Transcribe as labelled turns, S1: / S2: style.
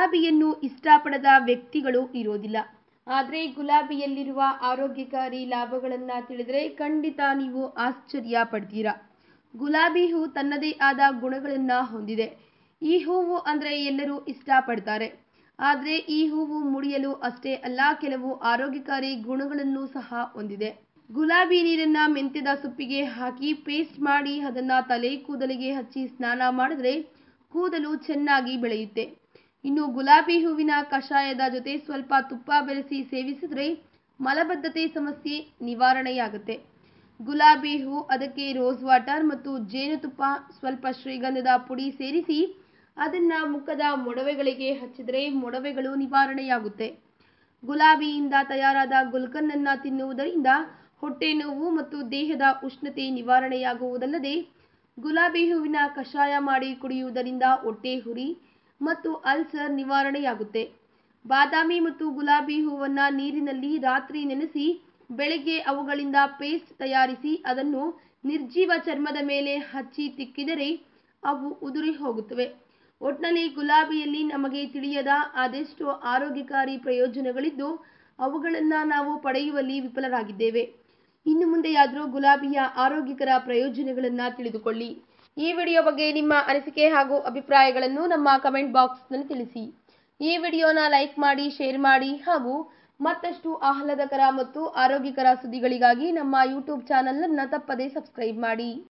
S1: ಗುಲಾಬಿಯನ್ನು ಇಷ್ಟಪಡದ ವ್ಯಕ್ತಿಗಳು ಇರೋದಿಲ್ಲ ಆದರೆ ಗುಲಾಬಿಯಲ್ಲಿರುವ ಆರೋಗ್ಯಕಾರಿ ಲಾಭಗಳನ್ನು ತಿಳಿದರೆ ಖಂಡಿತ ನೀವು ಆಶ್ಚರ್ಯ ಪಡ್ತೀರಾ ಗುಲಾಬಿ ಹೂ ತನ್ನದೇ ಆದ ಗುಣಗಳನ್ನು ಹೊಂದಿದೆ ಈ ಹೂವು ಅಂದರೆ ಎಲ್ಲರೂ ಇಷ್ಟಪಡ್ತಾರೆ ಆದರೆ ಈ ಹೂವು ಮುಡಿಯಲು ಅಷ್ಟೇ ಅಲ್ಲ ಕೆಲವು ಆರೋಗ್ಯಕಾರಿ ಗುಣಗಳನ್ನು ಸಹ ಹೊಂದಿದೆ ಗುಲಾಬಿ ನೀರನ್ನ ಮೆಂತ್ಯದ ಸೊಪ್ಪಿಗೆ ಹಾಕಿ ಪೇಸ್ಟ್ ಮಾಡಿ ಅದನ್ನ ತಲೆ ಕೂದಲಿಗೆ ಹಚ್ಚಿ ಸ್ನಾನ ಮಾಡಿದ್ರೆ ಕೂದಲು ಚೆನ್ನಾಗಿ ಬೆಳೆಯುತ್ತೆ ಇನ್ನು ಗುಲಾಬಿ ಹೂವಿನ ಕಷಾಯದ ಜೊತೆ ಸ್ವಲ್ಪ ತುಪ್ಪ ಬೆರೆಸಿ ಸೇವಿಸಿದ್ರೆ ಮಲಬದ್ಧತೆ ಸಮಸ್ಯೆ ನಿವಾರಣೆಯಾಗುತ್ತೆ ಗುಲಾಬಿ ಹೂ ಅದಕ್ಕೆ ರೋಸ್ ವಾಟರ್ ಮತ್ತು ಜೇನುತುಪ್ಪ ಸ್ವಲ್ಪ ಶ್ರೀಗಂಧದ ಪುಡಿ ಸೇರಿಸಿ ಅದನ್ನ ಮುಖದ ಮೊಡವೆಗಳಿಗೆ ಹಚ್ಚಿದರೆ ಮೊಡವೆಗಳು ನಿವಾರಣೆಯಾಗುತ್ತೆ ಗುಲಾಬಿಯಿಂದ ತಯಾರಾದ ಗುಲ್ಕನ್ನನ್ನು ತಿನ್ನುವುದರಿಂದ ಹೊಟ್ಟೆ ನೋವು ಮತ್ತು ದೇಹದ ಉಷ್ಣತೆ ನಿವಾರಣೆಯಾಗುವುದಲ್ಲದೆ ಗುಲಾಬಿ ಹೂವಿನ ಕಷಾಯ ಮಾಡಿ ಕುಡಿಯುವುದರಿಂದ ಹೊಟ್ಟೆ ಹುರಿ ಮತ್ತು ಅಲ್ಸರ್ ನಿವಾರಣೆಯಾಗುತ್ತೆ ಬಾದಾಮಿ ಮತ್ತು ಗುಲಾಬಿ ಹೂವನ್ನ ನೀರಿನಲ್ಲಿ ರಾತ್ರಿ ನೆನೆಸಿ ಬೆಳಗ್ಗೆ ಅವುಗಳಿಂದ ಪೇಸ್ಟ್ ತಯಾರಿಸಿ ಅದನ್ನು ನಿರ್ಜೀವ ಚರ್ಮದ ಮೇಲೆ ಹಚ್ಚಿ ತಿಕ್ಕಿದರೆ ಅವು ಉದುರಿ ಹೋಗುತ್ತವೆ ಒಟ್ನಲ್ಲಿ ಗುಲಾಬಿಯಲ್ಲಿ ನಮಗೆ ತಿಳಿಯದ ಅದೆಷ್ಟೋ ಆರೋಗ್ಯಕಾರಿ ಪ್ರಯೋಜನಗಳಿದ್ದು ಅವುಗಳನ್ನು ನಾವು ಪಡೆಯುವಲ್ಲಿ ವಿಫಲರಾಗಿದ್ದೇವೆ ಇನ್ನು ಮುಂದೆಯಾದರೂ ಗುಲಾಬಿಯ ಆರೋಗ್ಯಕರ ಪ್ರಯೋಜನಗಳನ್ನು ತಿಳಿದುಕೊಳ್ಳಿ ಈ ವಿಡಿಯೋ ಬಗ್ಗೆ ನಿಮ್ಮ ಅನಿಸಿಕೆ ಹಾಗೂ ಅಭಿಪ್ರಾಯಗಳನ್ನು ನಮ್ಮ ಕಮೆಂಟ್ ಬಾಕ್ಸ್ನಲ್ಲಿ ತಿಳಿಸಿ ಈ ವಿಡಿಯೋನ ಲೈಕ್ ಮಾಡಿ ಶೇರ್ ಮಾಡಿ ಹಾಗೂ ಮತ್ತಷ್ಟು ಆಹ್ಲಾದಕರ ಮತ್ತು ಆರೋಗ್ಯಕರ ಸುದ್ದಿಗಳಿಗಾಗಿ ನಮ್ಮ ಯೂಟ್ಯೂಬ್ ಚಾನಲನ್ನು ತಪ್ಪದೇ ಸಬ್ಸ್ಕ್ರೈಬ್ ಮಾಡಿ